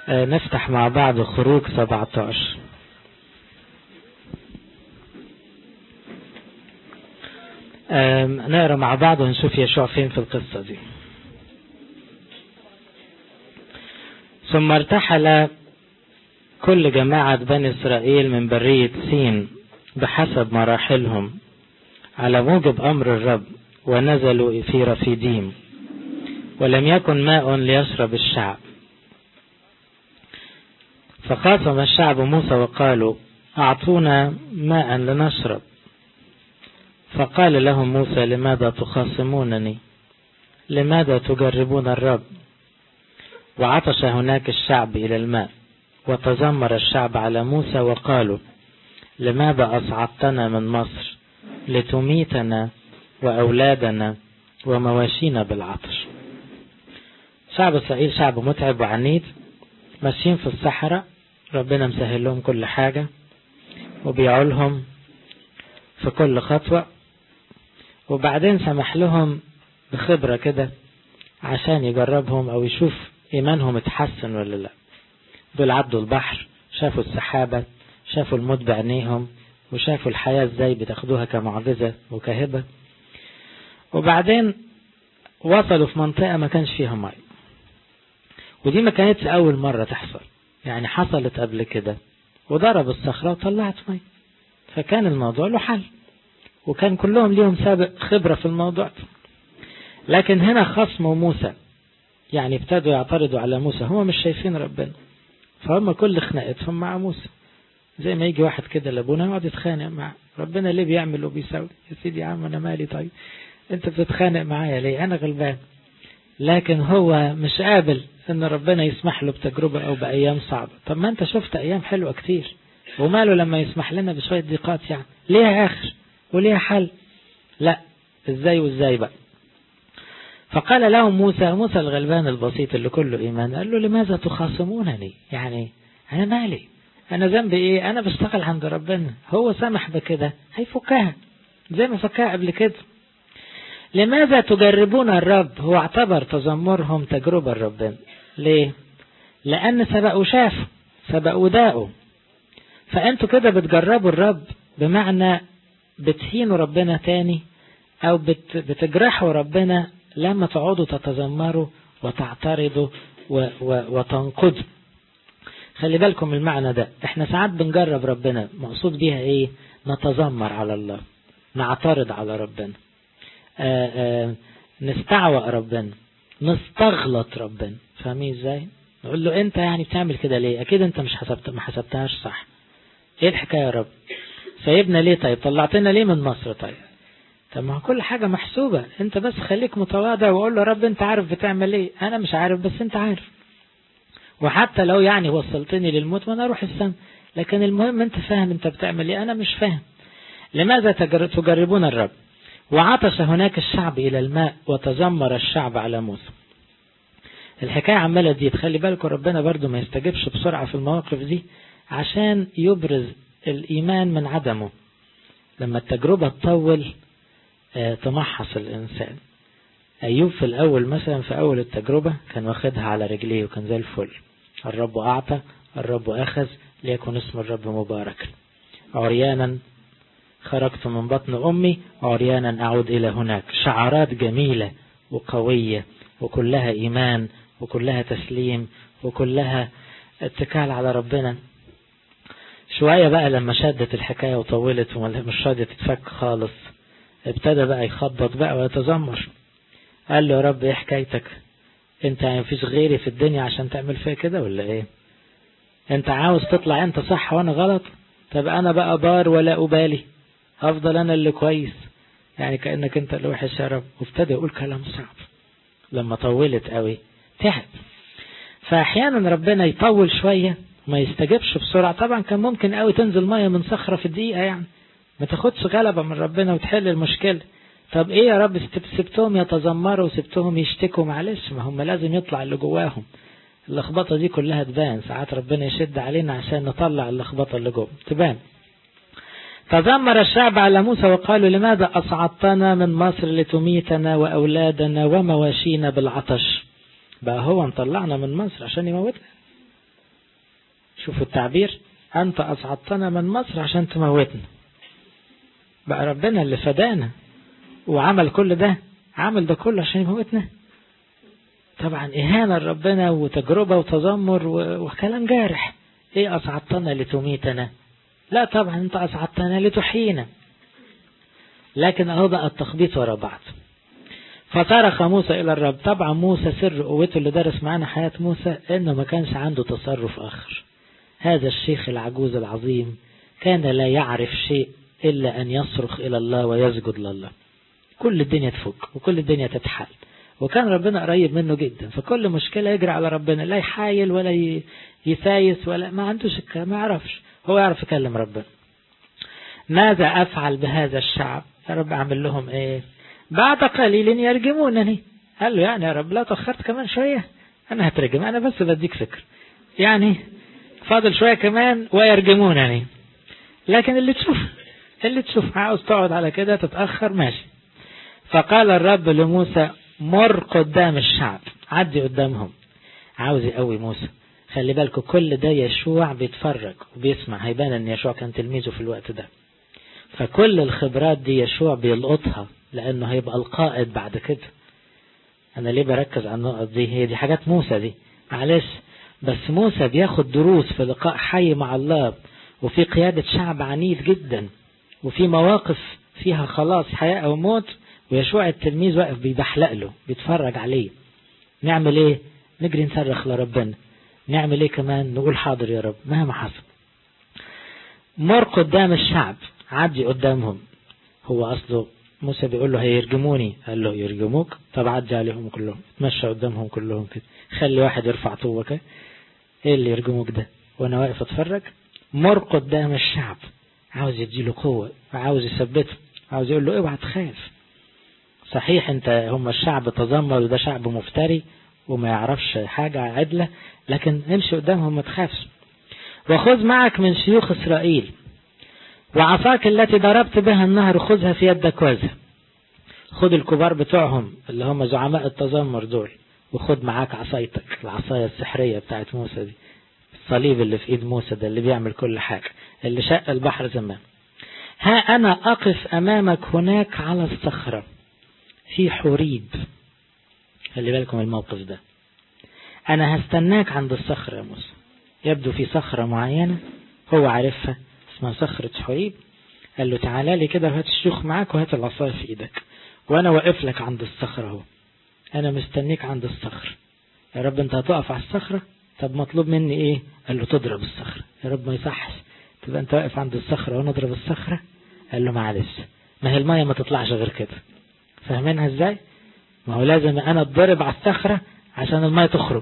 آه نفتح مع بعض خروج 17 آه نقرا مع بعض ونشوف يشوع فين في القصة دي ثم ارتحل كل جماعة بني إسرائيل من برية سين بحسب مراحلهم على موجب أمر الرب ونزلوا في رفيديم ولم يكن ماء ليشرب الشعب فخاصم الشعب موسى وقالوا أعطونا ماء لنشرب فقال لهم موسى لماذا تخاصمونني لماذا تجربون الرب وعطش هناك الشعب إلى الماء وتذمر الشعب على موسى وقالوا لماذا أصعدتنا من مصر لتميتنا وأولادنا ومواشينا بالعطش شعب إسرائيل شعب متعب وعنيد ماشيين في الصحراء ربنا مسهل لهم كل حاجة وبيعولهم في كل خطوة وبعدين سمح لهم بخبرة كده عشان يجربهم أو يشوف إيمانهم اتحسن ولا لا دول عدوا البحر شافوا السحابة شافوا الموت بعينيهم وشافوا الحياة ازاي بتاخدوها كمعجزة وكهبة وبعدين وصلوا في منطقة ما كانش فيها مي ودي ما كانتش أول مرة تحصل يعني حصلت قبل كده وضرب الصخرة وطلعت مي فكان الموضوع له حل وكان كلهم ليهم سابق خبرة في الموضوع لكن هنا خصموا موسى يعني ابتدوا يعترضوا على موسى هم مش شايفين ربنا فهم كل خناقتهم مع موسى زي ما يجي واحد كده لابونا يقعد يتخانق مع ربنا ليه بيعمل وبيسوي يا سيدي يا عم انا مالي طيب انت بتتخانق معايا ليه انا غلبان لكن هو مش قابل ان ربنا يسمح له بتجربة او بايام صعبة طب ما انت شفت ايام حلوة كتير وماله لما يسمح لنا بشوية ضيقات يعني ليها اخر وليها حل لا ازاي وازاي بقى فقال لهم موسى موسى الغلبان البسيط اللي كله ايمان قال له لماذا تخاصمونني يعني انا مالي انا ذنبي ايه انا بشتغل عند ربنا هو سمح بكده هيفكها زي ما فكها قبل كده لماذا تجربون الرب هو اعتبر تذمرهم تجربة ربنا ليه لان سبقوا شافوا سبقوا داقوا فانتوا كده بتجربوا الرب بمعنى بتهينوا ربنا تاني او بت بتجرحوا ربنا لما تقعدوا تتذمروا وتعترضوا و و وتنقضوا خلي بالكم المعنى ده احنا ساعات بنجرب ربنا مقصود بيها ايه نتذمر على الله نعترض على ربنا آآ آآ نستعوأ ربنا نستغلط ربنا فاهمين ازاي نقول له انت يعني بتعمل كده ليه اكيد انت مش حسبت ما حسبتهاش صح ايه الحكايه يا رب سايبنا ليه طيب طلعتنا ليه من مصر طيب طب ما كل حاجة محسوبة انت بس خليك متواضع وقول له رب انت عارف بتعمل ايه انا مش عارف بس انت عارف وحتى لو يعني وصلتني للموت وانا اروح السما لكن المهم انت فاهم انت بتعمل ايه انا مش فاهم لماذا تجربون الرب وعطش هناك الشعب الى الماء وتذمر الشعب على موسى الحكاية عمالة دي تخلي بالكم ربنا برضو ما يستجبش بسرعة في المواقف دي عشان يبرز الإيمان من عدمه لما التجربة تطول تمحص الإنسان أيوب في الأول مثلا في أول التجربة كان واخدها على رجليه وكان زي الفل الرب أعطى الرب أخذ ليكن اسم الرب مباركا عريانا خرجت من بطن أمي عريانا أعود إلى هناك شعارات جميلة وقوية وكلها إيمان وكلها تسليم وكلها اتكال على ربنا شوية بقى لما شدت الحكاية وطولت ومش راضية تتفك خالص ابتدى بقى يخبط بقى ويتذمر قال له يا رب ايه حكايتك انت يعني مفيش غيري في الدنيا عشان تعمل فيا كده ولا ايه انت عاوز تطلع انت صح وانا غلط طب انا بقى بار ولا ابالي افضل انا اللي كويس يعني كأنك انت اللي وحش يا رب وابتدى يقول كلام صعب لما طولت قوي تعب فاحيانا ربنا يطول شوية ما يستجبش بسرعة طبعا كان ممكن قوي تنزل مية من صخرة في دقيقة يعني ما تاخدش غلبة من ربنا وتحل المشكلة طب ايه يا رب سبتهم يتذمروا وسبتهم يشتكوا معلش ما هم لازم يطلع اللي جواهم اللخبطة دي كلها تبان ساعات ربنا يشد علينا عشان نطلع اللخبطة اللي جوه تبان تذمر الشعب على موسى وقالوا لماذا أصعدتنا من مصر لتميتنا وأولادنا ومواشينا بالعطش بقى هو مطلعنا من مصر عشان يموتنا شوفوا التعبير أنت أصعدتنا من مصر عشان تموتنا بقى ربنا اللي فدانا وعمل كل ده عمل ده كله عشان يموتنا طبعا إهانة لربنا وتجربة وتذمر وكلام جارح إيه أصعدتنا لتميتنا لا طبعا أنت أصعدتنا لتحيينا لكن أهو بقى التخبيط ورا بعض فصرخ موسى إلى الرب طبعا موسى سر قوته اللي درس معانا حياة موسى إنه ما كانش عنده تصرف آخر هذا الشيخ العجوز العظيم كان لا يعرف شيء إلا أن يصرخ إلى الله ويسجد لله كل الدنيا تفك وكل الدنيا تتحل وكان ربنا قريب منه جدا فكل مشكلة يجري على ربنا لا يحايل ولا يسايس ولا ما عندوش الكلام ما يعرفش هو يعرف يكلم ربنا ماذا أفعل بهذا الشعب يا رب أعمل لهم إيه بعد قليل يرجمونني قال له يعني يا رب لا تأخرت كمان شوية أنا هترجم أنا بس بديك فكر يعني فاضل شوية كمان ويرجمونني لكن اللي تشوف اللي تشوف عاوز تقعد على كده تتأخر ماشي فقال الرب لموسى مر قدام الشعب عدي قدامهم عاوز يقوي موسى خلي بالكم كل ده يشوع بيتفرج وبيسمع هيبان ان يشوع كان تلميذه في الوقت ده فكل الخبرات دي يشوع بيلقطها لانه هيبقى القائد بعد كده انا ليه بركز على النقط دي هي دي حاجات موسى دي معلش بس موسى بياخد دروس في لقاء حي مع الله وفي قيادة شعب عنيد جدا وفي مواقف فيها خلاص حياة او موت ويشوع التلميذ واقف بيبحلق له بيتفرج عليه نعمل ايه نجري نصرخ لربنا نعمل ايه كمان نقول حاضر يا رب مهما حصل مر قدام الشعب عدي قدامهم هو اصله موسى بيقول له هيرجموني قال له يرجموك طب عدي عليهم كلهم تمشى قدامهم كلهم كده خلي واحد يرفع طوبك ايه اللي يرجموك ده وانا واقف اتفرج مر قدام الشعب عاوز يديله قوة وعاوز يثبته عاوز يقول له اوعى تخاف صحيح انت هم الشعب تذمر وده شعب مفتري وما يعرفش حاجة عدلة لكن امشي قدامهم ما تخافش وخذ معك من شيوخ إسرائيل وعصاك التي ضربت بها النهر خذها في يدك وزها خذ الكبار بتوعهم اللي هم زعماء التذمر دول وخذ معاك عصايتك العصاية السحرية بتاعت موسى دي الصليب اللي في ايد موسى ده اللي بيعمل كل حاجة اللي شق البحر زمان ها انا اقف امامك هناك على الصخرة في حريب خلي بالكم الموقف ده انا هستناك عند الصخرة يا موسى يبدو في صخرة معينة هو عارفها اسمها صخرة حريب قال له تعالى لي كده وهات الشيوخ معاك وهات العصاية في ايدك وانا واقف لك عند الصخرة اهو انا مستنيك عند الصخرة يا رب انت هتقف على الصخرة طب مطلوب مني ايه قال له تضرب الصخرة يا رب ما يصحش تبقى انت واقف عند الصخرة وانا اضرب الصخرة قال له معلش ما هي المية ما تطلعش غير كده فاهمينها ازاي ما هو لازم انا اتضرب على الصخرة عشان المية تخرج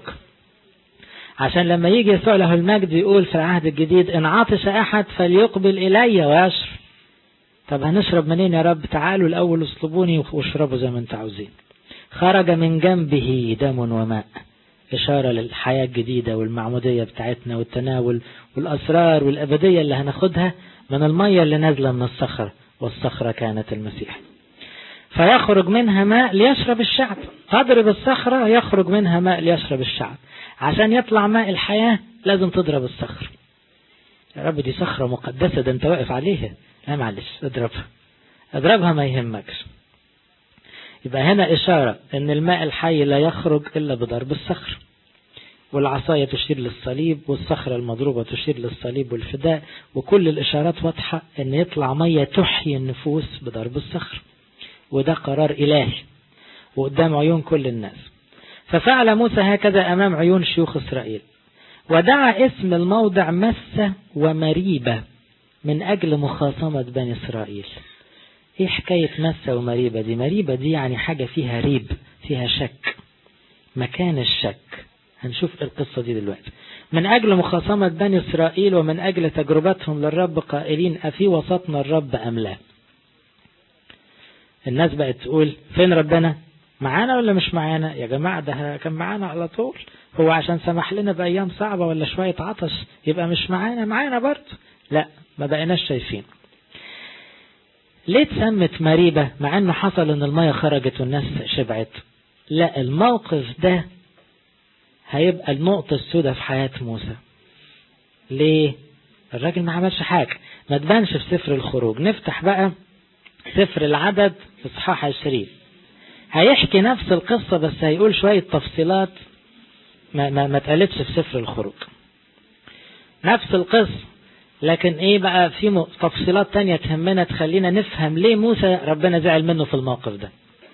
عشان لما يجي يسوع له المجد يقول في العهد الجديد ان عطش احد فليقبل الي ويشرب طب هنشرب منين يا رب تعالوا الاول اصلبوني واشربوا زي ما انتوا عاوزين خرج من جنبه دم وماء إشارة للحياة الجديدة والمعمودية بتاعتنا والتناول والأسرار والأبدية اللي هناخدها من المية اللي نازلة من الصخرة والصخرة كانت المسيح فيخرج منها ماء ليشرب الشعب تضرب الصخرة يخرج منها ماء ليشرب الشعب عشان يطلع ماء الحياة لازم تضرب الصخرة يا رب دي صخرة مقدسة ده انت واقف عليها لا معلش اضربها اضربها ما يهمكش يبقى هنا إشارة أن الماء الحي لا يخرج إلا بضرب الصخر والعصاية تشير للصليب والصخرة المضروبة تشير للصليب والفداء وكل الإشارات واضحة أن يطلع مية تحيي النفوس بضرب الصخر وده قرار إلهي وقدام عيون كل الناس ففعل موسى هكذا أمام عيون شيوخ إسرائيل ودعا اسم الموضع مسة ومريبة من أجل مخاصمة بني إسرائيل ايه حكاية مسة ومريبة دي مريبة دي يعني حاجة فيها ريب فيها شك مكان الشك هنشوف القصة دي دلوقتي من أجل مخاصمة بني إسرائيل ومن أجل تجربتهم للرب قائلين أفي وسطنا الرب أم لا الناس بقت تقول فين ربنا معانا ولا مش معانا يا جماعة ده كان معانا على طول هو عشان سمح لنا بأيام صعبة ولا شوية عطش يبقى مش معانا معانا برضه لا ما بقيناش شايفين ليه اتسمت مريبة مع انه حصل ان المية خرجت والناس شبعت لا الموقف ده هيبقى النقطة السوداء في حياة موسى ليه الراجل ما عملش حاجة ما تبانش في سفر الخروج نفتح بقى سفر العدد اصحاح 20 هيحكي نفس القصة بس هيقول شوية تفصيلات ما, ما, ما اتقالتش في سفر الخروج نفس القصة لكن ايه بقى في تفصيلات تانية تهمنا تخلينا نفهم ليه موسى ربنا زعل منه في الموقف ده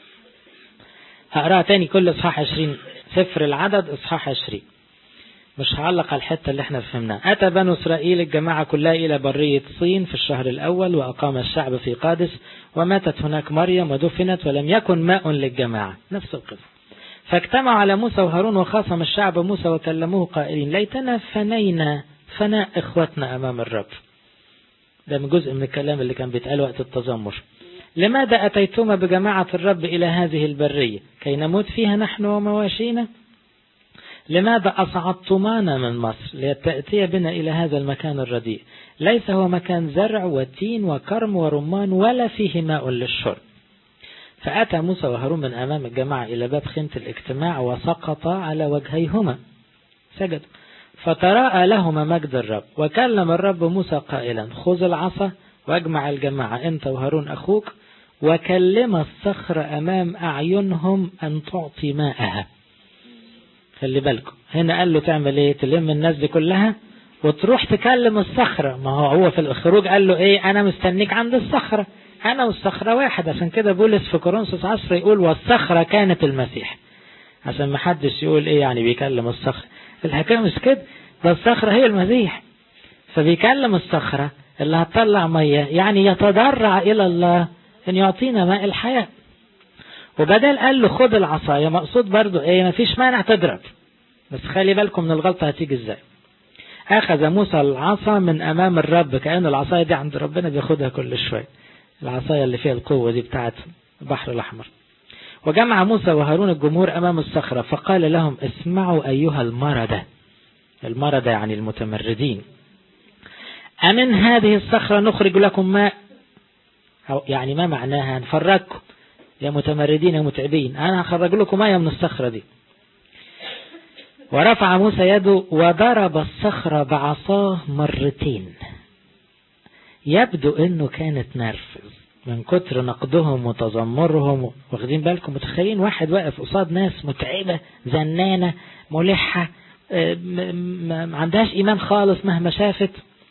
هقراها تاني كل اصحاح 20 سفر العدد اصحاح 20 مش هعلق على الحتة اللي احنا فهمناها أتى بنو إسرائيل الجماعة كلها إلى برية صين في الشهر الأول وأقام الشعب في قادس وماتت هناك مريم ودفنت ولم يكن ماء للجماعة نفس القصة فاجتمعوا على موسى وهارون وخاصم الشعب موسى وكلموه قائلين ليتنا فنينا فناء إخوتنا أمام الرب ده من جزء من الكلام اللي كان بيتقال وقت التذمر لماذا أتيتما بجماعة الرب إلى هذه البرية كي نموت فيها نحن ومواشينا لماذا أصعدتمانا من مصر لتأتي بنا إلى هذا المكان الرديء ليس هو مكان زرع وتين وكرم ورمان ولا فيه ماء للشرب فأتى موسى وهارون من أمام الجماعة إلى باب خيمة الاجتماع وسقطا على وجهيهما سجد فتراءى لهما مجد الرب وكلم الرب موسى قائلا خذ العصا واجمع الجماعة أنت وهارون أخوك وكلم الصخر أمام أعينهم أن تعطي ماءها خلي بالكم هنا قال له تعمل ايه تلم الناس دي كلها وتروح تكلم الصخرة ما هو هو في الخروج قال له ايه انا مستنيك عند الصخرة انا والصخرة واحد عشان كده بولس في كورنثوس 10 يقول والصخرة كانت المسيح عشان ما حدش يقول ايه يعني بيكلم الصخرة الحكاية مش كده ده الصخرة هي المسيح فبيكلم الصخرة اللي هتطلع مية يعني يتضرع الى الله ان يعطينا ماء الحياة وبدل قال له خد العصاية مقصود برضو ايه مفيش مانع تضرب بس خلي بالكم من الغلطة هتيجي ازاي اخذ موسى العصا من امام الرب كأن العصاية دي عند ربنا بياخدها كل شوية العصاية اللي فيها القوة دي بتاعت البحر الاحمر وجمع موسى وهارون الجمهور امام الصخرة فقال لهم اسمعوا ايها المردة المردة يعني المتمردين أمن هذه الصخرة نخرج لكم ماء أو يعني ما معناها نفرجكم يا متمردين يا متعبين أنا هخرج لكم مية من الصخرة دي ورفع موسى يده وضرب الصخرة بعصاه مرتين يبدو انه كانت نرفز من كتر نقدهم وتذمرهم واخدين بالكم متخيلين واحد واقف قصاد ناس متعبة زنانة ملحة ما عندهاش ايمان خالص مهما شافت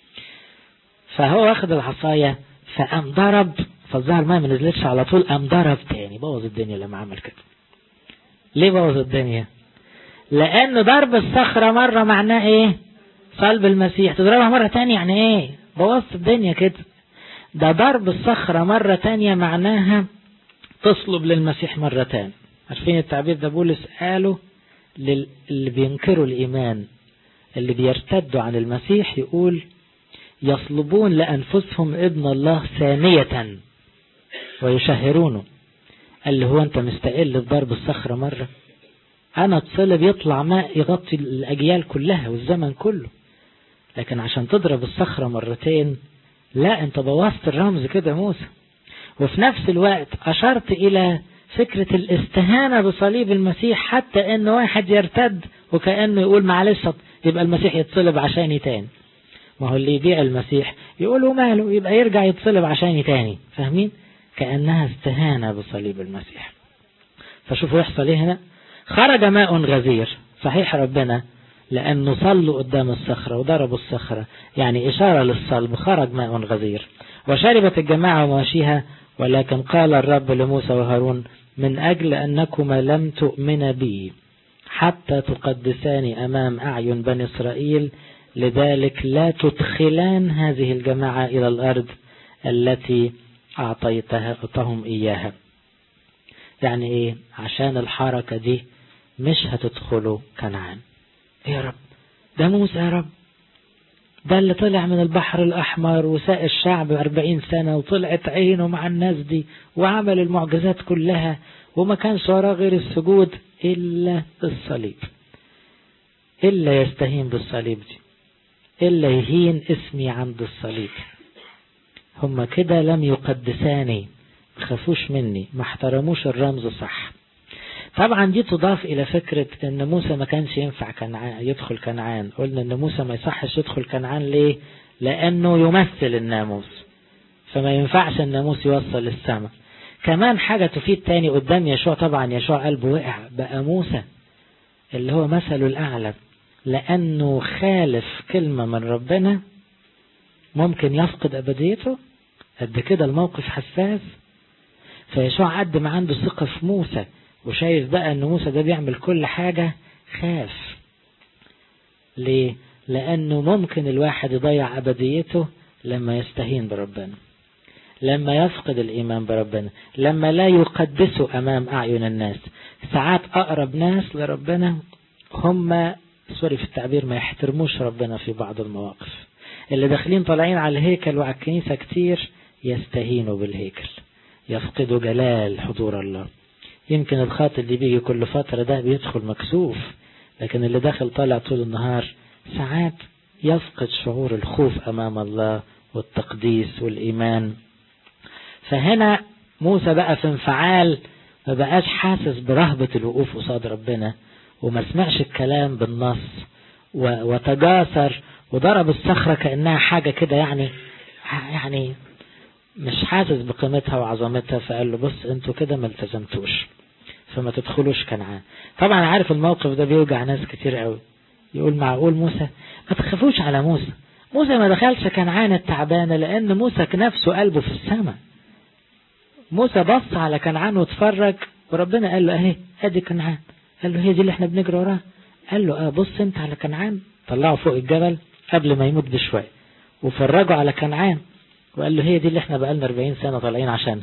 فهو واخد العصاية فقام ضرب فالظهر ما نزلتش على طول قام ضرب تاني بوظ الدنيا لما عمل كده ليه بوظ الدنيا لان ضرب الصخرة مرة معناه ايه صلب المسيح تضربها مرة تانية يعني ايه بوظت الدنيا كده ده ضرب الصخرة مرة تانية معناها تصلب للمسيح مرة تانية عارفين التعبير ده بولس قاله للي بينكروا الإيمان اللي بيرتدوا عن المسيح يقول يصلبون لأنفسهم ابن الله ثانية ويشهرونه قال له هو أنت مستقل بضرب الصخرة مرة أنا اتصلب يطلع ماء يغطي الأجيال كلها والزمن كله لكن عشان تضرب الصخرة مرتين لا أنت بوظت الرمز كده موسى وفي نفس الوقت أشرت إلى فكرة الاستهانة بصليب المسيح حتى أن واحد يرتد وكأنه يقول معلش يبقى المسيح يتصلب عشاني تاني ما هو اللي يبيع المسيح يقول ماله يبقى يرجع يتصلب عشاني تاني فاهمين كأنها استهانة بصليب المسيح فشوفوا يحصل ايه هنا خرج ماء غزير صحيح ربنا لأنه صلوا قدام الصخرة وضربوا الصخرة يعني إشارة للصلب خرج ماء غزير وشربت الجماعة وماشيها ولكن قال الرب لموسى وهارون من أجل أنكما لم تؤمن بي حتى تقدساني أمام أعين بني إسرائيل لذلك لا تدخلان هذه الجماعة إلى الأرض التي أعطيتهم إياها يعني إيه عشان الحركة دي مش هتدخلوا كنعان يا رب ده موسى يا رب ده اللي طلع من البحر الأحمر وساق الشعب أربعين سنة وطلعت عينه مع الناس دي وعمل المعجزات كلها وما كانش وراه غير السجود إلا الصليب إلا يستهين بالصليب دي إلا يهين اسمي عند الصليب هم كده لم يقدساني خافوش مني ما احترموش الرمز صح طبعا دي تضاف إلى فكرة أن موسى ما كانش ينفع كنعان يدخل كنعان قلنا أن موسى ما يصحش يدخل كنعان ليه لأنه يمثل الناموس فما ينفعش الناموس يوصل للسماء كمان حاجة تفيد تاني قدام يشوع طبعا يشوع قلبه وقع بقى موسى اللي هو مثله الأعلى لأنه خالف كلمة من ربنا ممكن يفقد أبديته قد كده الموقف حساس فيشوع قد ما عنده ثقة في موسى وشايف بقى ان موسى ده بيعمل كل حاجة خاف ليه لانه ممكن الواحد يضيع ابديته لما يستهين بربنا لما يفقد الايمان بربنا لما لا يقدسه امام اعين الناس ساعات اقرب ناس لربنا هم سوري في التعبير ما يحترموش ربنا في بعض المواقف اللي داخلين طالعين على الهيكل وعلى الكنيسة كتير يستهينوا بالهيكل يفقدوا جلال حضور الله يمكن الخاطئ اللي بيجي كل فترة ده بيدخل مكسوف لكن اللي داخل طالع طول النهار ساعات يفقد شعور الخوف أمام الله والتقديس والإيمان فهنا موسى بقى في انفعال ما بقاش حاسس برهبة الوقوف قصاد ربنا وما سمعش الكلام بالنص وتجاسر وضرب الصخرة كأنها حاجة كده يعني يعني مش حاسس بقيمتها وعظمتها فقال له بص انتوا كده ما التزمتوش فما تدخلوش كنعان طبعا عارف الموقف ده بيوجع ناس كتير قوي يقول معقول موسى ما تخافوش على موسى موسى ما دخلش كنعان التعبانة لأن موسى نفسه قلبه في السماء موسى بص على كنعان واتفرج وربنا قال له اهي ادي كنعان قال له هي دي اللي احنا بنجري وراها قال له اه بص انت على كنعان طلعه فوق الجبل قبل ما يموت بشوية وفرجوا على كنعان وقال له هي دي اللي احنا بقالنا 40 سنة طالعين عشانها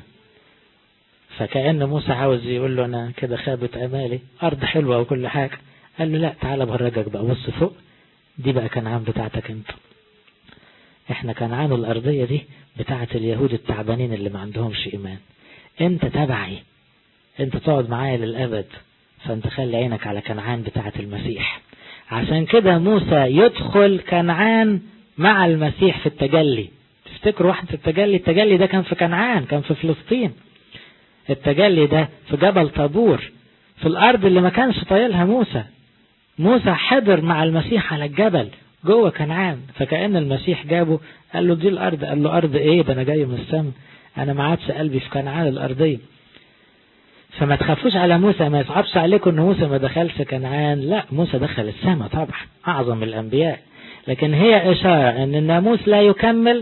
فكأن موسى عاوز يقول له انا كده خابت امالي ارض حلوة وكل حاجة قال له لا تعالى بهرجك بقى بص فوق دي بقى كنعان بتاعتك انت احنا كنعان الارضية دي بتاعت اليهود التعبانين اللي ما عندهمش ايمان انت تبعي انت تقعد معايا للابد فانت خلي عينك على كنعان بتاعت المسيح عشان كده موسى يدخل كنعان مع المسيح في التجلي تفتكروا واحد التجلي التجلي ده كان في كنعان كان في فلسطين التجلي ده في جبل طابور في الارض اللي ما كانش طايلها موسى موسى حضر مع المسيح على الجبل جوه كنعان فكأن المسيح جابه قال له دي الارض قال له ارض ايه ده انا جاي من السماء انا ما عادش قلبي في كنعان الارضيه فما تخافوش على موسى ما يصعبش عليكم ان موسى ما دخلش كنعان لا موسى دخل السماء طبعا اعظم الانبياء لكن هي اشاره ان الناموس لا يكمل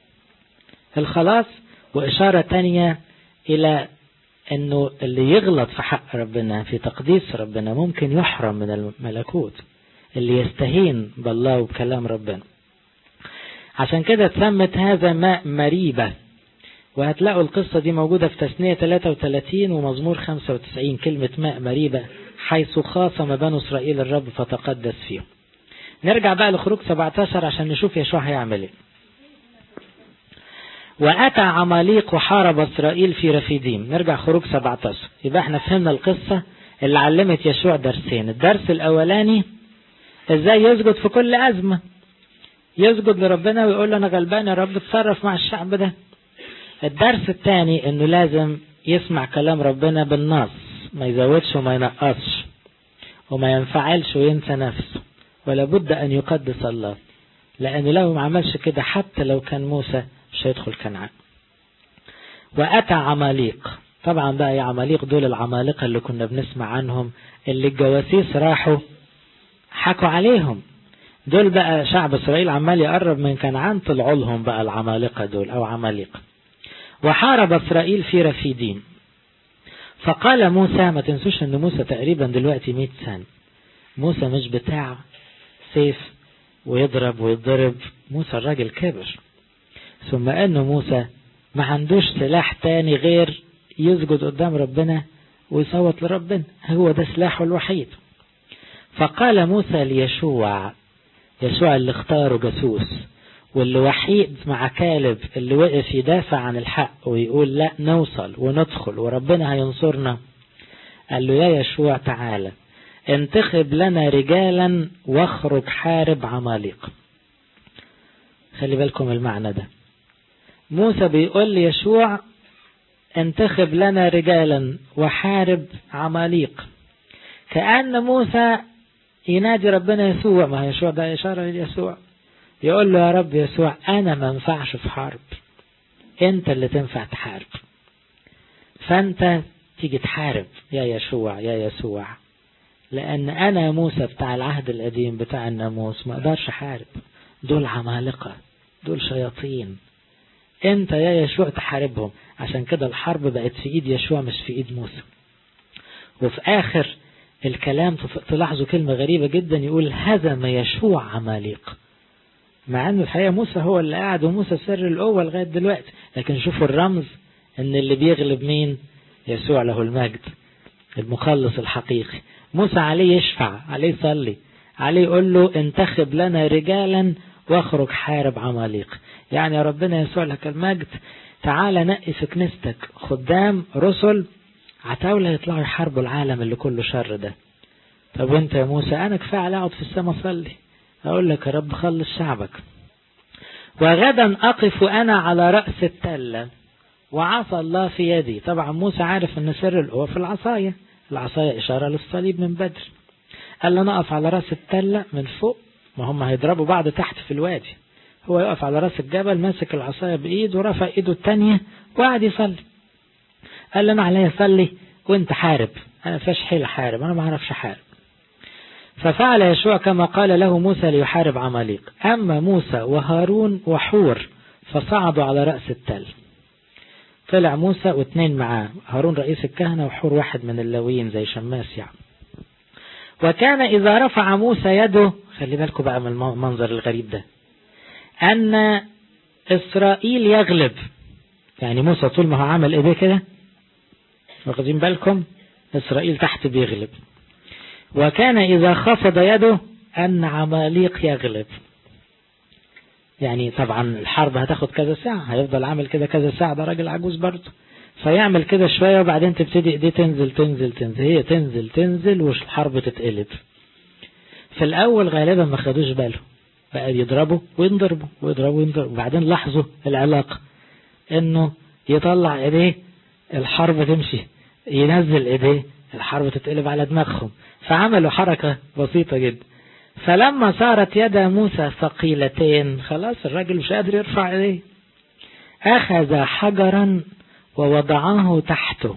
الخلاص واشاره تانية الى انه اللي يغلط في حق ربنا في تقديس ربنا ممكن يحرم من الملكوت اللي يستهين بالله وبكلام ربنا عشان كده تسمت هذا ماء مريبة وهتلاقوا القصة دي موجودة في تثنية 33 ومزمور 95 كلمة ماء مريبة حيث خاصم بنو إسرائيل الرب فتقدس فيهم نرجع بقى لخروج 17 عشان نشوف يشوع هيعمل ايه وأتى عماليق وحارب إسرائيل في رفيديم نرجع خروج 17 يبقى احنا فهمنا القصة اللي علمت يشوع درسين الدرس الأولاني ازاي يسجد في كل أزمة يسجد لربنا ويقول له أنا غلبان يا رب اتصرف مع الشعب ده الدرس الثاني انه لازم يسمع كلام ربنا بالنص ما يزودش وما ينقصش وما ينفعلش وينسى نفسه ولا بد ان يقدس الله لانه لو ما عملش كده حتى لو كان موسى مش هيدخل كنعان واتى عماليق طبعا بقى يا عماليق دول العمالقة اللي كنا بنسمع عنهم اللي الجواسيس راحوا حكوا عليهم دول بقى شعب اسرائيل عمال يقرب من كنعان طلعوا لهم بقى العمالقة دول او عماليق وحارب إسرائيل في رفيديم فقال موسى ما تنسوش ان موسى تقريبا دلوقتي 100 سنة موسى مش بتاع سيف ويضرب ويضرب موسى الراجل كبر ثم انه موسى ما عندوش سلاح تاني غير يسجد قدام ربنا ويصوت لربنا هو ده سلاحه الوحيد فقال موسى ليشوع يشوع اللي اختاره جاسوس واللي وحيد مع كالب اللي وقف يدافع عن الحق ويقول لا نوصل وندخل وربنا هينصرنا قال له يا يشوع تعالى انتخب لنا رجالا واخرج حارب عماليق خلي بالكم المعنى ده موسى بيقول ليشوع انتخب لنا رجالا وحارب عماليق كأن موسى ينادي ربنا يسوع ما يسوع ده إشارة ليسوع يقول له يا رب يسوع أنا ما انفعش في حرب أنت اللي تنفع تحارب فأنت تيجي تحارب يا يشوع يا يسوع لأن أنا موسى بتاع العهد القديم بتاع الناموس ما أقدرش أحارب دول عمالقة دول شياطين أنت يا يشوع تحاربهم عشان كده الحرب بقت في إيد يشوع مش في إيد موسى وفي آخر الكلام تلاحظوا كلمة غريبة جدا يقول هزم يشوع عماليق مع أن الحقيقة موسى هو اللي قاعد وموسى سر القوة لغاية دلوقتي لكن شوفوا الرمز أن اللي بيغلب مين يسوع له المجد المخلص الحقيقي موسى عليه يشفع عليه يصلي عليه يقول له انتخب لنا رجالا واخرج حارب عماليق يعني يا ربنا يسوع لك المجد تعالى نقي في كنيستك خدام رسل عتاولة يطلعوا يحاربوا العالم اللي كله شر ده طب وانت يا موسى انا كفايه على اقعد في السماء اصلي اقول لك يا رب خلص شعبك وغدا اقف انا على راس التله وعصى الله في يدي طبعا موسى عارف ان سر القوه في العصايه العصايه اشاره للصليب من بدر قال له نقف على راس التله من فوق ما هم هيضربوا بعض تحت في الوادي هو يقف على راس الجبل ماسك العصايه بايد ورفع ايده التانية وقعد يصلي قال له انا عليا اصلي وانت حارب انا فيش حيل حارب انا ما اعرفش حارب ففعل يشوع كما قال له موسى ليحارب عماليق اما موسى وهارون وحور فصعدوا على راس التل طلع موسى واثنين معاه هارون رئيس الكهنة وحور واحد من اللاويين زي شماس يعني وكان إذا رفع موسى يده خلي بالكم بقى من المنظر الغريب ده أن إسرائيل يغلب يعني موسى طول ما هو عمل إيديه كده واخدين بالكم إسرائيل تحت بيغلب وكان إذا خفض يده أن عماليق يغلب يعني طبعا الحرب هتاخد كذا ساعة هيفضل عامل كده كذا ساعة ده راجل عجوز برضه فيعمل كده شوية وبعدين تبتدي ايديه تنزل تنزل تنزل هي تنزل تنزل والحرب تتقلب في الأول غالبا ما خدوش باله بقى يضربوا وينضربوا ويضربوا وينضربوا وبعدين لاحظوا العلاقة انه يطلع ايديه الحرب تمشي ينزل ايديه الحرب تتقلب على دماغهم فعملوا حركة بسيطة جدا فلما صارت يد موسى ثقيلتين خلاص الراجل مش قادر يرفع ايديه اخذ حجرا ووضعه تحته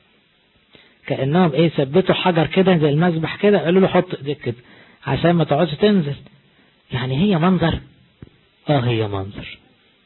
كانهم ايه ثبتوا حجر كده زي المذبح كده قالوا له حط ايديك كده عشان ما تقعدش تنزل يعني هي منظر اه هي منظر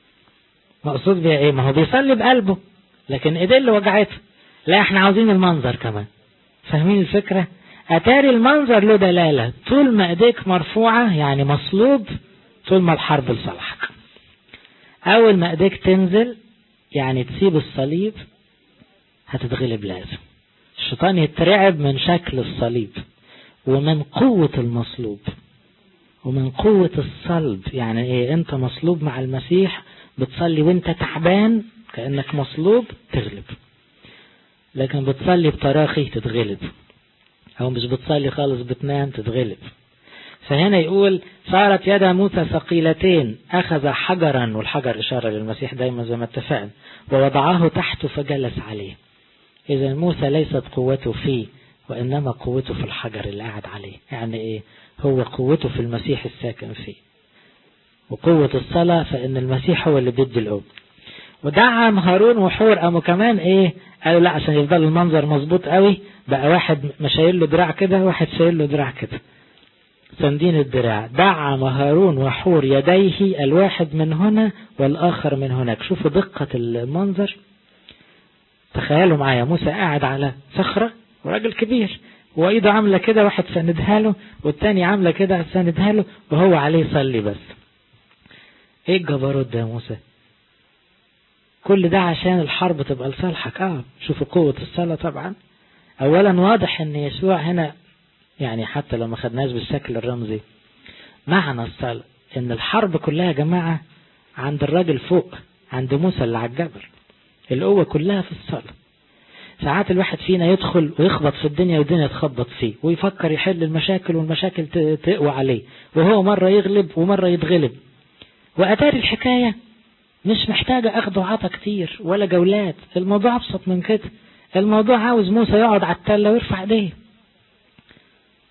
مقصود بيها ايه ما هو بيصلي بقلبه لكن ايديه اللي وجعته لا احنا عاوزين المنظر كمان فاهمين الفكرة اتاري المنظر له دلالة طول ما ايديك مرفوعة يعني مصلوب طول ما الحرب لصالحك اول ما ايديك تنزل يعني تسيب الصليب هتتغلب لازم الشيطان يترعب من شكل الصليب ومن قوة المصلوب ومن قوة الصلب يعني ايه انت مصلوب مع المسيح بتصلي وانت تعبان كأنك مصلوب تغلب لكن بتصلي بتراخي تتغلب او مش بتصلي خالص بتنام تتغلب فهنا يقول صارت يد موسى ثقيلتين أخذ حجرا والحجر إشارة للمسيح دايما زي ما اتفقنا ووضعه تحته فجلس عليه إذا موسى ليست قوته فيه وإنما قوته في الحجر اللي قاعد عليه يعني إيه هو قوته في المسيح الساكن فيه وقوة الصلاة فإن المسيح هو اللي بيدي الأم ودعم هارون وحور قاموا كمان إيه قالوا لا عشان يفضل المنظر مظبوط قوي بقى واحد مشايل له دراع كده واحد شايل له دراع كده سندين الدراع دعم هارون وحور يديه الواحد من هنا والآخر من هناك شوفوا دقة المنظر تخيلوا معايا موسى قاعد على صخرة وراجل كبير وإيده عاملة كده واحد سندها له والتاني عاملة كده سندها له وهو عليه يصلي بس ايه الجبروت ده يا موسى كل ده عشان الحرب تبقى لصالحك اه شوفوا قوة الصلاة طبعا اولا واضح ان يسوع هنا يعني حتى لو ما خدناش بالشكل الرمزي معنى الصلاة ان الحرب كلها يا جماعة عند الراجل فوق عند موسى اللي على الجبل القوة كلها في الصلاة ساعات الواحد فينا يدخل ويخبط في الدنيا والدنيا تخبط فيه ويفكر يحل المشاكل والمشاكل تقوى عليه وهو مرة يغلب ومرة يتغلب وأتاري الحكاية مش محتاجة أخذ وعطا كتير ولا جولات الموضوع أبسط من كده الموضوع عاوز موسى يقعد على التلة ويرفع ايديه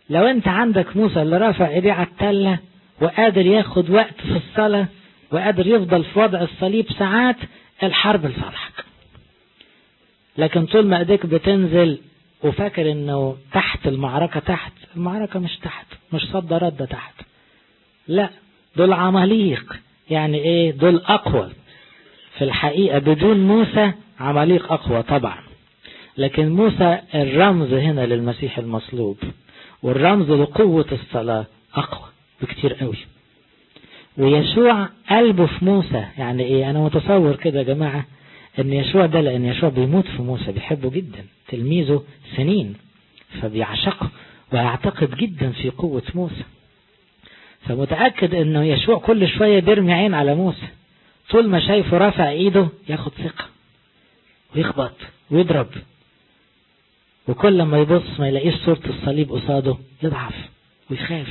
لو انت عندك موسى اللي رافع ايديه على التلة وقادر ياخد وقت في الصلاة وقادر يفضل في وضع الصليب ساعات الحرب لصالحك لكن طول ما ايديك بتنزل وفاكر انه تحت المعركة تحت المعركة مش تحت مش صد رد تحت لا دول عماليق يعني ايه دول اقوى في الحقيقة بدون موسى عماليق اقوى طبعا لكن موسى الرمز هنا للمسيح المصلوب والرمز لقوة الصلاة اقوى بكتير قوي ويشوع قلبه في موسى يعني ايه انا متصور كده يا جماعة ان يشوع ده لان يشوع بيموت في موسى بيحبه جدا تلميذه سنين فبيعشقه ويعتقد جدا في قوة موسى فمتأكد انه يشوع كل شوية بيرمي عين على موسى طول ما شايفه رافع ايده ياخد ثقة ويخبط ويضرب وكل ما يبص ما يلاقيش صورة الصليب قصاده يضعف ويخاف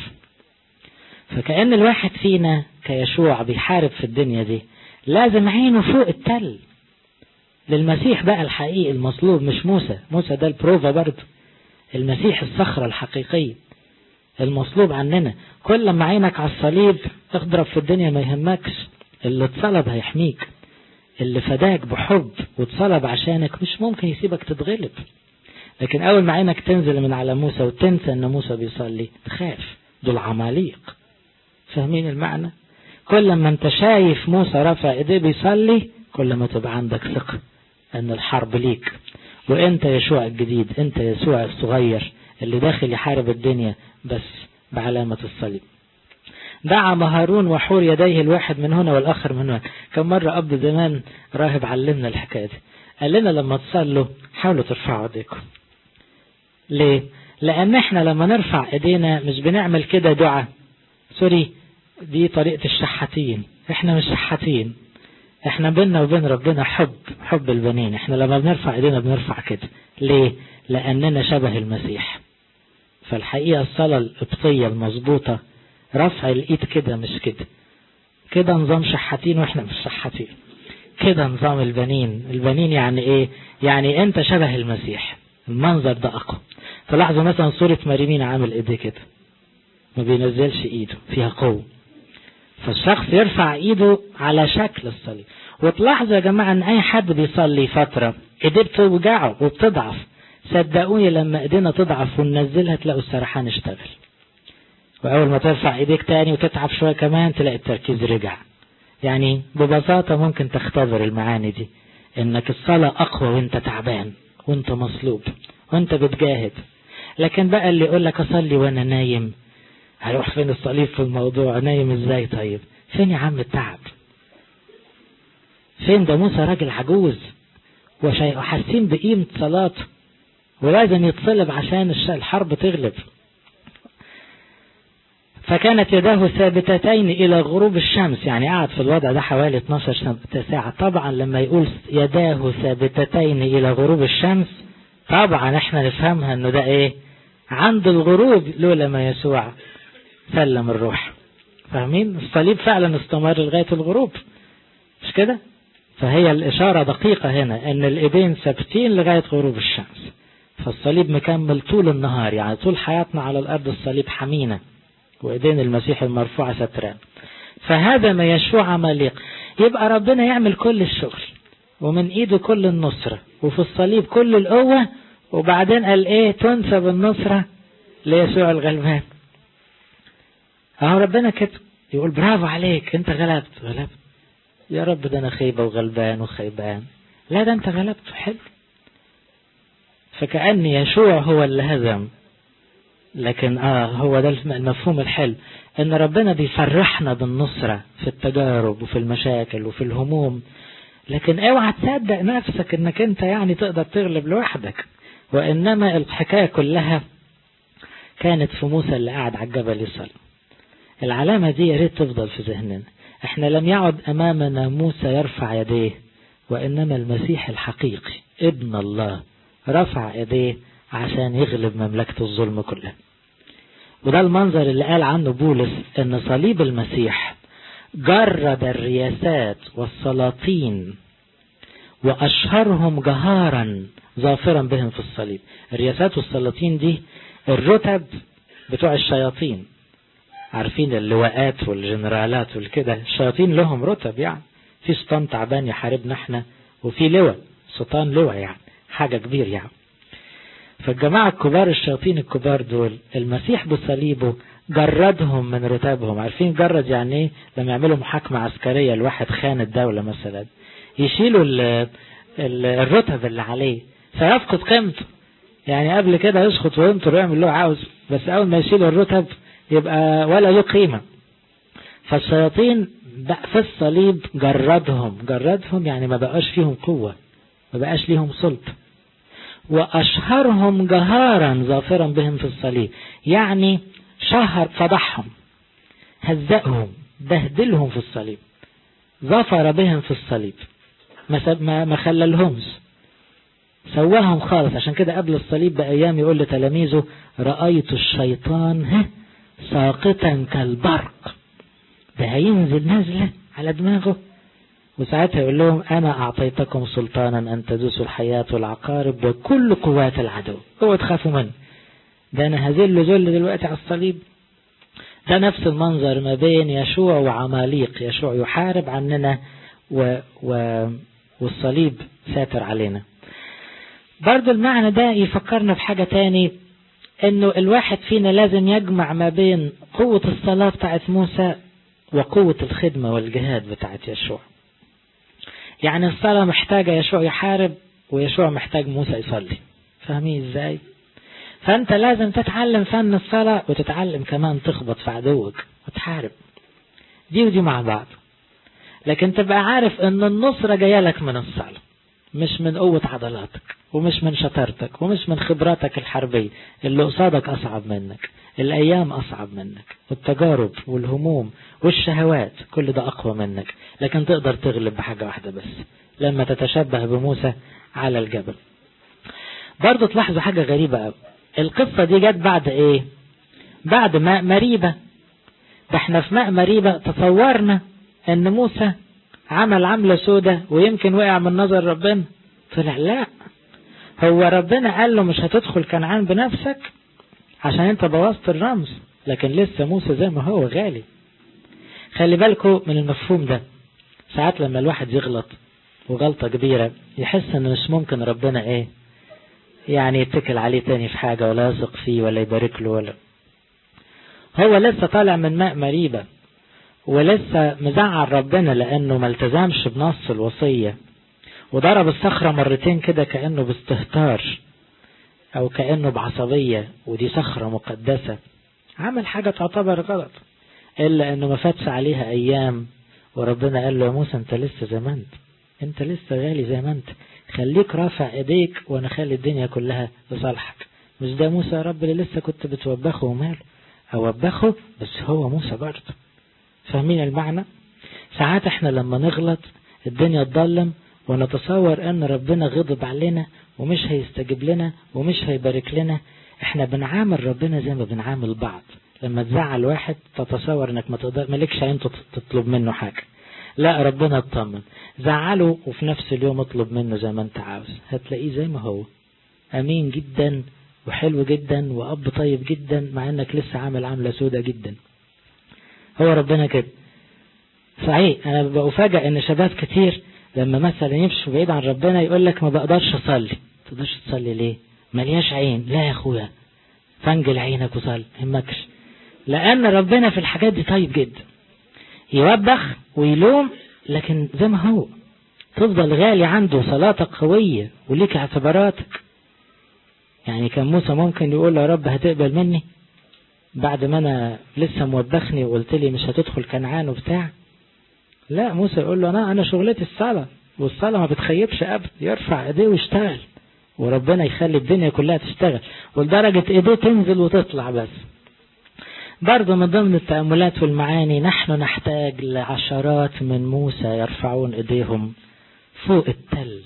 فكأن الواحد فينا كيشوع بيحارب في الدنيا دي لازم عينه فوق التل للمسيح بقى الحقيقي المصلوب مش موسى موسى ده البروفا برضه المسيح الصخرة الحقيقية المصلوب عننا كل ما عينك على الصليب تضرب في الدنيا ما يهمكش اللي اتصلب هيحميك اللي فداك بحب واتصلب عشانك مش ممكن يسيبك تتغلب لكن اول ما عينك تنزل من على موسى وتنسى ان موسى بيصلي تخاف دول عماليق فاهمين المعنى كل ما انت شايف موسى رافع ايديه بيصلي كل ما تبقى عندك ثقة ان الحرب ليك وانت يشوع الجديد انت يسوع الصغير اللي داخل يحارب الدنيا بس بعلامة الصليب دعا هارون وحور يديه الواحد من هنا والآخر من هنا كم مرة أب زمان راهب علمنا الحكاية دي قال لنا لما تصلوا حاولوا ترفعوا ايديكم ليه لأن احنا لما نرفع ايدينا مش بنعمل كده دعاء سوري دي طريقة الشحاتين احنا مش شحاتين احنا بينا وبين ربنا حب حب البنين احنا لما بنرفع ايدينا بنرفع كده ليه لأننا شبه المسيح فالحقيقة الصلاة القبطية المظبوطة رفع الايد كده مش كده كده نظام شحاتين واحنا مش شحاتين كده نظام البنين البنين يعني ايه يعني انت شبه المسيح المنظر ده اقوى تلاحظوا مثلا صورة مريمين عامل ايديه كده ما بينزلش ايده فيها قوة فالشخص يرفع ايده على شكل الصليب وتلاحظوا يا جماعة ان اي حد بيصلي فترة ايديه بتوجعه وبتضعف صدقوني لما ايدينا تضعف وننزلها تلاقوا السرحان اشتغل واول ما ترفع ايديك تاني وتتعب شوية كمان تلاقي التركيز رجع يعني ببساطة ممكن تختبر المعاني دي انك الصلاة اقوى وانت تعبان وانت مصلوب وانت بتجاهد لكن بقى اللي يقول لك اصلي وانا نايم هيروح فين الصليب في الموضوع نايم ازاي طيب فين يا عم التعب فين ده موسى راجل عجوز وحاسين بقيمة صلاته ولازم يتصلب عشان الحرب تغلب فكانت يداه ثابتتين إلى غروب الشمس يعني قعد في الوضع ده حوالي 12 ساعة طبعا لما يقول يداه ثابتتين إلى غروب الشمس طبعا احنا نفهمها انه ده ايه عند الغروب لولا ما يسوع سلم الروح فاهمين الصليب فعلا استمر لغاية الغروب مش كده فهي الإشارة دقيقة هنا ان الإيدين ثابتين لغاية غروب الشمس فالصليب مكمل طول النهار يعني طول حياتنا على الأرض الصليب حمينا وإيدين المسيح المرفوعة ستران فهذا ما يشوع عماليق يبقى ربنا يعمل كل الشغل ومن ايده كل النصرة وفي الصليب كل القوة وبعدين قال ايه تنسب النصرة ليسوع الغلبان اهو ربنا كده يقول برافو عليك انت غلبت غلبت يا رب ده انا خيبة وغلبان وخيبان لا ده انت غلبت حلو فكأن يشوع هو اللي هزم لكن اه هو ده المفهوم الحلو ان ربنا بيفرحنا بالنصرة في التجارب وفي المشاكل وفي الهموم لكن اوعى تصدق نفسك انك انت يعني تقدر تغلب لوحدك وانما الحكاية كلها كانت في موسى اللي قاعد على الجبل يصلي العلامة دي يا ريت تفضل في ذهننا احنا لم يعد امامنا موسى يرفع يديه وانما المسيح الحقيقي ابن الله رفع يديه عشان يغلب مملكة الظلم كلها وده المنظر اللي قال عنه بولس ان صليب المسيح جرد الرياسات والسلاطين وأشهرهم جهارا ظافرا بهم في الصليب الرياسات والسلاطين دي الرتب بتوع الشياطين عارفين اللواءات والجنرالات والكده الشياطين لهم رتب يعني في سلطان تعبان يحاربنا احنا وفي لواء سلطان لواء يعني حاجة كبير يعني فالجماعة الكبار الشياطين الكبار دول المسيح بصليبه جردهم من رتابهم عارفين جرد يعني ايه لما يعملوا محاكمة عسكرية لواحد خان الدولة مثلا يشيلوا ال ال الرتب اللي عليه فيفقد قيمته يعني قبل كده يسخط وينطر ويعمل اللي هو عاوز بس اول ما يشيل الرتب يبقى ولا له قيمة فالشياطين في الصليب جردهم جردهم يعني ما بقاش فيهم قوة ما بقاش ليهم سلطة وأشهرهم جهارا ظافرا بهم في الصليب يعني شهر فضحهم هزأهم بهدلهم في الصليب ظفر بهم في الصليب ما ما خللهمش سواهم خالص عشان كده قبل الصليب بأيام يقول لتلاميذه رأيت الشيطان ها ساقطا كالبرق ده هينزل نازلة على دماغه وساعتها يقول لهم أنا أعطيتكم سلطانا أن تدوسوا الحياة والعقارب وكل قوات العدو اوعوا تخافوا منه ده أنا هزل ذل دلوقتي على الصليب ده نفس المنظر ما بين يشوع وعماليق يشوع يحارب عننا و... و... والصليب ساتر علينا برضو المعنى ده يفكرنا في حاجة تاني انه الواحد فينا لازم يجمع ما بين قوة الصلاة بتاعت موسى وقوة الخدمة والجهاد بتاعت يشوع يعني الصلاة محتاجة يشوع يحارب ويشوع محتاج موسى يصلي فاهمين ازاي فانت لازم تتعلم فن الصلاة وتتعلم كمان تخبط في عدوك وتحارب دي ودي مع بعض لكن تبقى عارف ان النصرة جاية لك من الصلاة مش من قوة عضلاتك ومش من شطارتك ومش من خبراتك الحربية اللي قصادك أصعب منك الأيام أصعب منك والتجارب والهموم والشهوات كل ده أقوى منك لكن تقدر تغلب بحاجة واحدة بس لما تتشبه بموسى على الجبل برضو تلاحظوا حاجة غريبة قوي القصة دي جت بعد ايه بعد ماء مريبة ده احنا في ماء مريبة تصورنا ان موسى عمل عملة سودة ويمكن وقع من نظر ربنا طلع لا هو ربنا قال له مش هتدخل كنعان بنفسك عشان انت بوظت الرمز لكن لسه موسى زي ما هو غالي خلي بالكم من المفهوم ده ساعات لما الواحد يغلط وغلطة كبيرة يحس ان مش ممكن ربنا ايه يعني يتكل عليه تاني في حاجة ولا يثق فيه ولا يبارك له ولا هو لسه طالع من ماء مريبة ولسه مزعل ربنا لانه ما التزمش بنص الوصية وضرب الصخرة مرتين كده كأنه باستهتار او كأنه بعصبية ودي صخرة مقدسة عمل حاجة تعتبر غلط الا انه ما فاتش عليها ايام وربنا قال له يا موسى انت لسه زي ما انت انت لسه غالي زي ما انت خليك رافع ايديك وانا خلي الدنيا كلها لصالحك مش ده موسى يا رب اللي لسه كنت بتوبخه وماله اوبخه بس هو موسى برضه فاهمين المعنى ساعات احنا لما نغلط الدنيا تضلم ونتصور ان ربنا غضب علينا ومش هيستجيب لنا ومش هيبارك لنا احنا بنعامل ربنا زي ما بنعامل بعض لما تزعل واحد تتصور انك ما تقدر مالكش عين تطلب منه حاجة لا ربنا اطمن زعله وفي نفس اليوم اطلب منه زي ما انت عاوز هتلاقيه زي ما هو امين جدا وحلو جدا واب طيب جدا مع انك لسه عامل عاملة سودة جدا هو ربنا كده صحيح انا بفاجئ ان شباب كتير لما مثلا يمشوا بعيد عن ربنا يقول لك ما بقدرش اصلي ما تقدرش تصلي ليه ملياش عين لا يا اخويا فنجل عينك وصلي همكش لان ربنا في الحاجات دي طيب جدا يوبخ ويلوم لكن زي ما هو تفضل غالي عنده صلاتك قوية وليك اعتباراتك يعني كان موسى ممكن يقول يا رب هتقبل مني بعد ما انا لسه موبخني وقلت لي مش هتدخل كنعان وبتاع لا موسى يقول له انا انا شغلتي الصلاة والصلاة ما بتخيبش ابدا يرفع ايديه ويشتغل وربنا يخلي الدنيا كلها تشتغل ولدرجة ايديه تنزل وتطلع بس برضه من ضمن التأملات والمعاني نحن نحتاج لعشرات من موسى يرفعون ايديهم فوق التل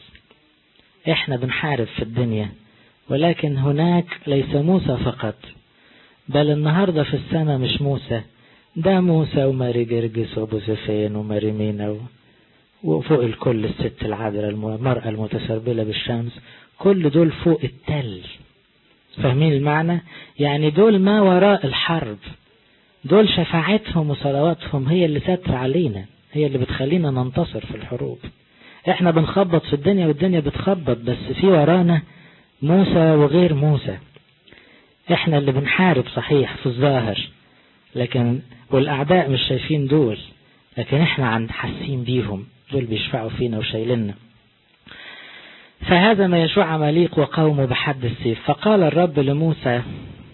احنا بنحارب في الدنيا ولكن هناك ليس موسى فقط بل النهاردة في السماء مش موسى ده موسى وماري جرجس وابو سفين وماري مينا وفوق الكل الست العذراء المرأة المتسربلة بالشمس كل دول فوق التل فاهمين المعنى يعني دول ما وراء الحرب دول شفاعتهم وصلواتهم هي اللي ستر علينا هي اللي بتخلينا ننتصر في الحروب احنا بنخبط في الدنيا والدنيا بتخبط بس في ورانا موسى وغير موسى احنا اللي بنحارب صحيح في الظاهر لكن والاعداء مش شايفين دول لكن احنا عند حاسين بيهم دول بيشفعوا فينا وشايلنا فهذا ما يشوع عماليق وقومه بحد السيف فقال الرب لموسى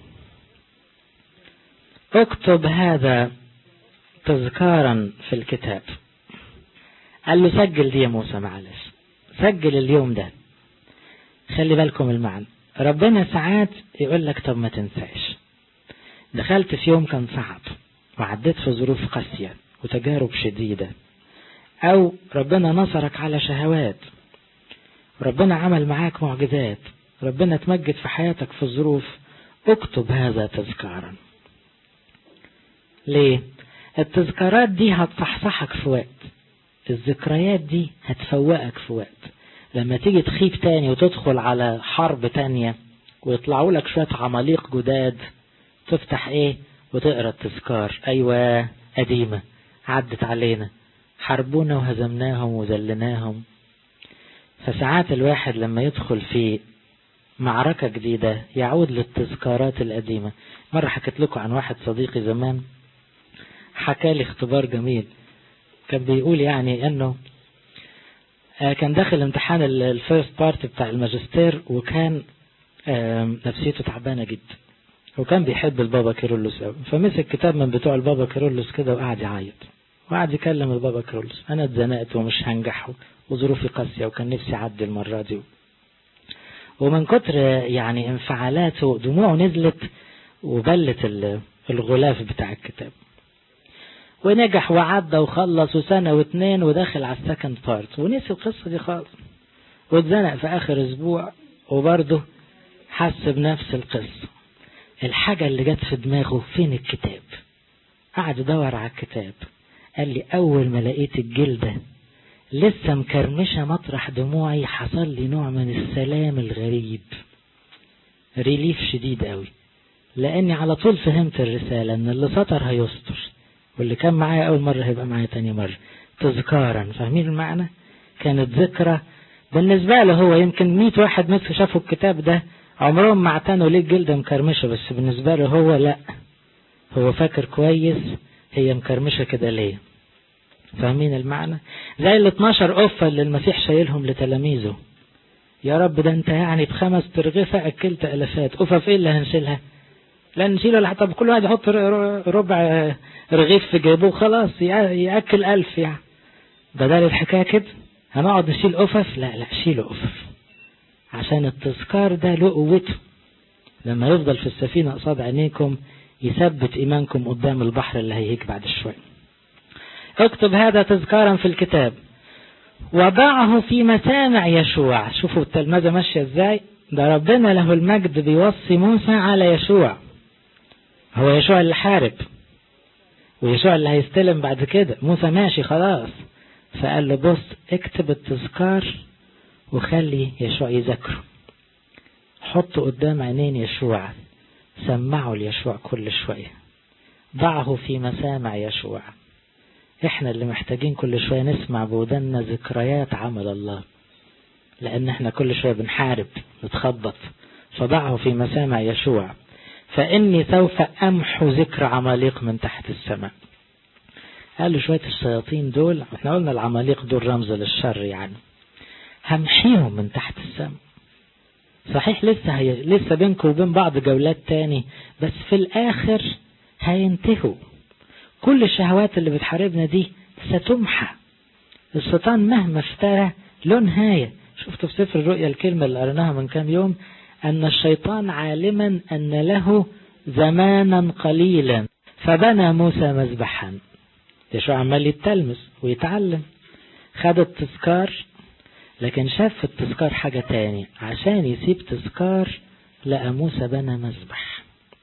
اكتب هذا تذكارا في الكتاب قال له سجل دي يا موسى معلش سجل اليوم ده خلي بالكم المعنى ربنا ساعات يقول لك طب ما تنساش دخلت في يوم كان صعب وعديت في ظروف قاسية وتجارب شديدة أو ربنا نصرك على شهوات ربنا عمل معاك معجزات ربنا تمجد في حياتك في الظروف اكتب هذا تذكارا ليه التذكارات دي هتصحصحك في وقت الذكريات دي هتفوقك في وقت لما تيجي تخيب تاني وتدخل على حرب تانية ويطلعوا لك شوية عماليق جداد تفتح ايه وتقرا التذكار ايوه قديمة عدت علينا حاربونا وهزمناهم وذلناهم فساعات الواحد لما يدخل في معركة جديدة يعود للتذكارات القديمة مرة حكيت لكم عن واحد صديقي زمان حكى لي اختبار جميل كان بيقول يعني انه كان داخل امتحان الفيرست بارت بتاع الماجستير وكان نفسيته تعبانه جدا وكان بيحب البابا كيرلس قوي فمسك كتاب من بتوع البابا كيرلس كده وقعد يعيط وقعد يكلم البابا كيرلس انا اتزنقت ومش هنجح وظروفي قاسيه وكان نفسي اعدي المره دي ومن كتر يعني انفعالاته دموعه نزلت وبلت الغلاف بتاع الكتاب ونجح وعدى وخلص وسنة واتنين ودخل على السكند بارت ونسي القصة دي خالص واتزنق في آخر أسبوع وبرضه حس بنفس القصة الحاجة اللي جت في دماغه فين الكتاب قعد يدور على الكتاب قال لي أول ما لقيت الجلدة لسه مكرمشة مطرح دموعي حصل لي نوع من السلام الغريب ريليف شديد قوي لأني على طول فهمت الرسالة إن اللي سطر هيستر واللي كان معايا أول مرة هيبقى معايا تاني مرة تذكارا فاهمين المعنى كانت ذكرى بالنسبة له هو يمكن مئة واحد مثل شافوا الكتاب ده عمرهم ما اعتنوا ليه الجلدة مكرمشة بس بالنسبة له هو لا هو فاكر كويس هي مكرمشة كده ليه فاهمين المعنى زي ال 12 قفة اللي المسيح شايلهم لتلاميذه يا رب ده انت يعني بخمس ترغفة اكلت الافات قفف ايه اللي هنشيلها لا نشيل ولا طب كل واحد يحط ربع رغيف في جيبه وخلاص ياكل ألف يعني بدل الحكاية كده هنقعد نشيل قفف لا لا شيلوا قفف عشان التذكار ده له قوته لما يفضل في السفينة قصاد عينيكم يثبت إيمانكم قدام البحر اللي هيهيك بعد شوية اكتب هذا تذكارا في الكتاب وضعه في مسامع يشوع شوفوا التلمذة ماشية ازاي ده ربنا له المجد بيوصي موسى على يشوع هو يشوع اللي حارب ويشوع اللي هيستلم بعد كده موسى ماشي خلاص فقال له بص اكتب التذكار وخلي يشوع يذاكره حطه قدام عينين يشوع سمعه ليشوع كل شوية ضعه في مسامع يشوع احنا اللي محتاجين كل شوية نسمع بودنا ذكريات عمل الله لان احنا كل شوية بنحارب نتخبط فضعه في مسامع يشوع فاني سوف امحو ذكر عماليق من تحت السماء قالوا شوية الشياطين دول احنا قلنا العماليق دول رمز للشر يعني همحيهم من تحت السماء صحيح لسه هي لسه بينكم وبين بعض جولات تاني بس في الاخر هينتهوا كل الشهوات اللي بتحاربنا دي ستمحى الشيطان مهما افترى له نهاية شفتوا في سفر الرؤيا الكلمة اللي قريناها من كام يوم أن الشيطان عالما أن له زمانا قليلا فبنى موسى مذبحا يشوع عمال يتلمس ويتعلم خد التذكار لكن شاف في التذكار حاجة تاني عشان يسيب تذكار لقى موسى بنى مذبح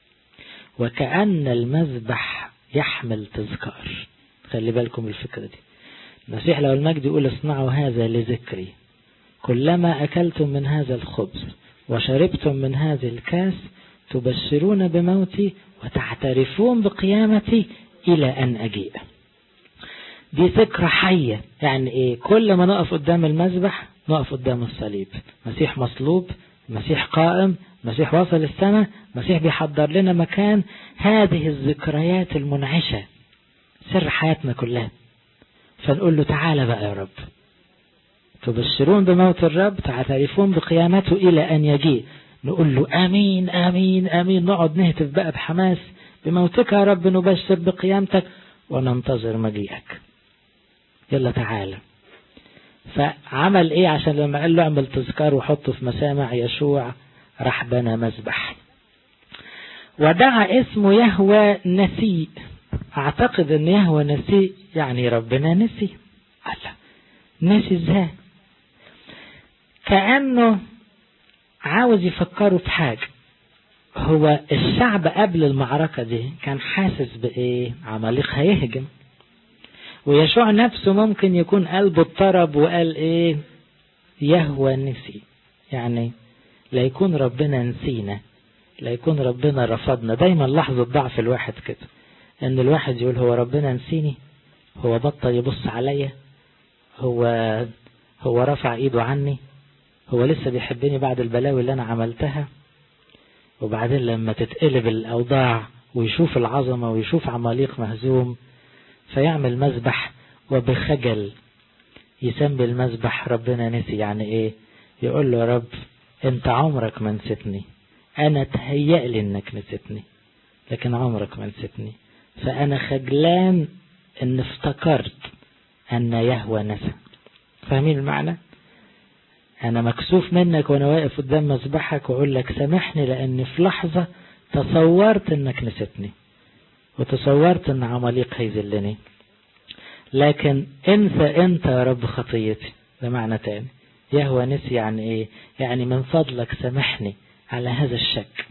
وكأن المذبح يحمل تذكار خلي بالكم الفكرة دي المسيح لو المجد يقول اصنعوا هذا لذكري كلما أكلتم من هذا الخبز وشربتم من هذه الكاس تبشرون بموتي وتعترفون بقيامتي إلى أن أجيء دي فكرة حية يعني إيه كل ما نقف قدام المذبح نقف قدام الصليب مسيح مصلوب مسيح قائم مسيح وصل السماء مسيح بيحضر لنا مكان هذه الذكريات المنعشة سر حياتنا كلها فنقول له تعالى بقى يا رب تبشرون بموت الرب تعترفون بقيامته إلى أن يجيء نقول له آمين آمين آمين نقعد نهتف بقى بحماس بموتك يا رب نبشر بقيامتك وننتظر مجيئك يلا تعالى فعمل ايه عشان لما قال له اعمل تذكار وحطه في مسامع يشوع راح بنى مذبح ودعا اسمه يهوى نسي اعتقد ان يهوى نسي يعني ربنا نسي الله نسي ازاي كأنه عاوز يفكروا في حاجة هو الشعب قبل المعركة دي كان حاسس بإيه عماليق هيهجم ويشوع نفسه ممكن يكون قلبه اضطرب وقال إيه يهوى نسي يعني لا يكون ربنا نسينا لا يكون ربنا رفضنا دايما لحظة ضعف الواحد كده ان الواحد يقول هو ربنا نسيني هو بطل يبص عليا هو هو رفع ايده عني هو لسه بيحبني بعد البلاوي اللي انا عملتها وبعدين لما تتقلب الاوضاع ويشوف العظمة ويشوف عماليق مهزوم فيعمل مذبح وبخجل يسمي المذبح ربنا نسي يعني ايه يقول له يا رب انت عمرك ما نسيتني انا تهيأ لي انك نسيتني لكن عمرك ما نسيتني فانا خجلان ان افتكرت ان يهوى نسى فاهمين المعنى انا مكسوف منك وانا واقف قدام مذبحك واقول لك سامحني لاني في لحظة تصورت انك نسيتني وتصورت ان عماليق هيذلني لكن انسى انت يا رب خطيتي ده معنى تاني يهوى نسي يعني ايه يعني من فضلك سامحني على هذا الشك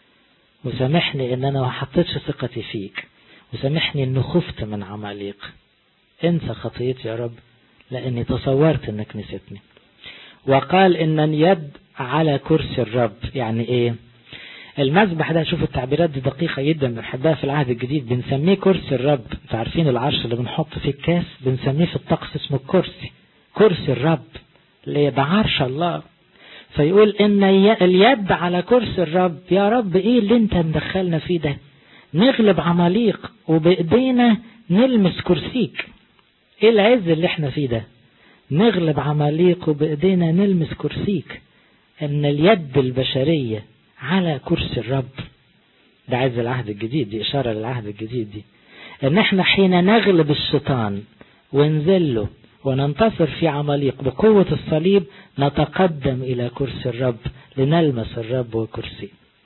وسامحني ان انا ما حطيتش ثقتي فيك وسامحني ان خفت من عماليق انسى خطيتي يا رب لاني تصورت انك نسيتني وقال ان اليد على كرسي الرب يعني ايه المذبح ده شوفوا التعبيرات دي دقيقة جدا بنحبها في العهد الجديد بنسميه كرسي الرب انتوا عارفين العرش اللي بنحط فيه الكاس بنسميه في الطقس اسمه الكرسي كرسي الرب اللي ده عرش الله فيقول ان اليد على كرسي الرب يا رب ايه اللي انت مدخلنا فيه ده نغلب عماليق وبايدينا نلمس كرسيك ايه العز اللي احنا فيه ده نغلب عماليق وبايدينا نلمس كرسيك ان اليد البشرية على كرسي الرب ده عز العهد الجديد دي اشارة للعهد الجديد دي ان احنا حين نغلب الشيطان ونذله وننتصر في عماليق بقوة الصليب نتقدم إلى كرسي الرب لنلمس الرب وكرسيه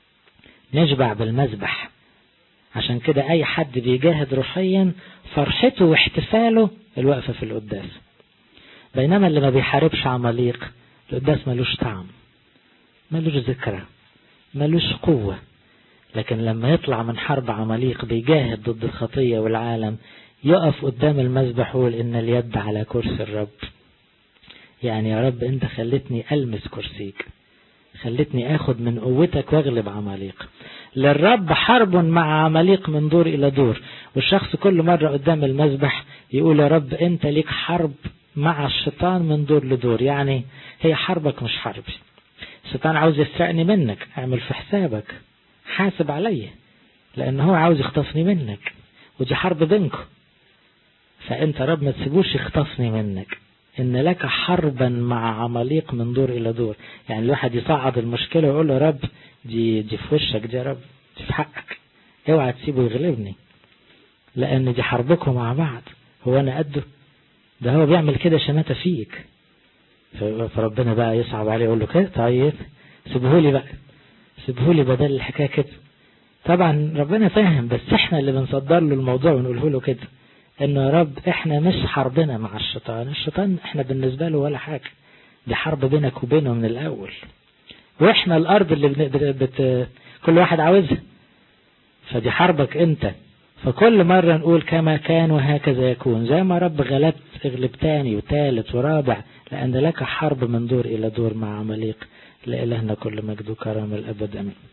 نشبع بالمذبح عشان كده أي حد بيجاهد روحيا فرحته واحتفاله الوقفة في القداس بينما اللي ما بيحاربش عماليق القداس ملوش طعم ملوش ذكرى ملوش قوة لكن لما يطلع من حرب عماليق بيجاهد ضد الخطية والعالم يقف قدام المذبح ويقول إن اليد على كرسي الرب يعني يا رب أنت خلتني ألمس كرسيك خلتني أخد من قوتك واغلب عماليق للرب حرب مع عماليق من دور إلى دور والشخص كل مرة قدام المذبح يقول يا رب أنت ليك حرب مع الشيطان من دور لدور يعني هي حربك مش حربي الشيطان عاوز يسرقني منك اعمل في حسابك حاسب عليا لأن هو عاوز يخطفني منك ودي حرب بينكم فأنت رب ما تسيبوش يخطفني منك إن لك حربا مع عماليق من دور إلى دور يعني الواحد يصعد المشكلة ويقول له رب دي, دي في وشك دي يا رب دي في حقك اوعى تسيبه يغلبني لأن دي حربكم مع بعض هو أنا قده ده هو بيعمل كده شماتة فيك فربنا بقى يصعب عليه يقول له كده طيب سيبهولي بقى سيبهولي بدل الحكاية كده طبعا ربنا فاهم بس احنا اللي بنصدر له الموضوع ونقوله له كده انه يا رب احنا مش حربنا مع الشيطان الشيطان احنا بالنسبة له ولا حاجة دي حرب بينك وبينه من الاول واحنا الارض اللي بت... بت... كل واحد عاوزها فدي حربك انت فكل مرة نقول كما كان وهكذا يكون زي ما رب غلبت اغلب تاني وتالت ورابع لأن لك حرب من دور إلى دور مع عمليق لإلهنا كل مجد وكرم الأبد أمين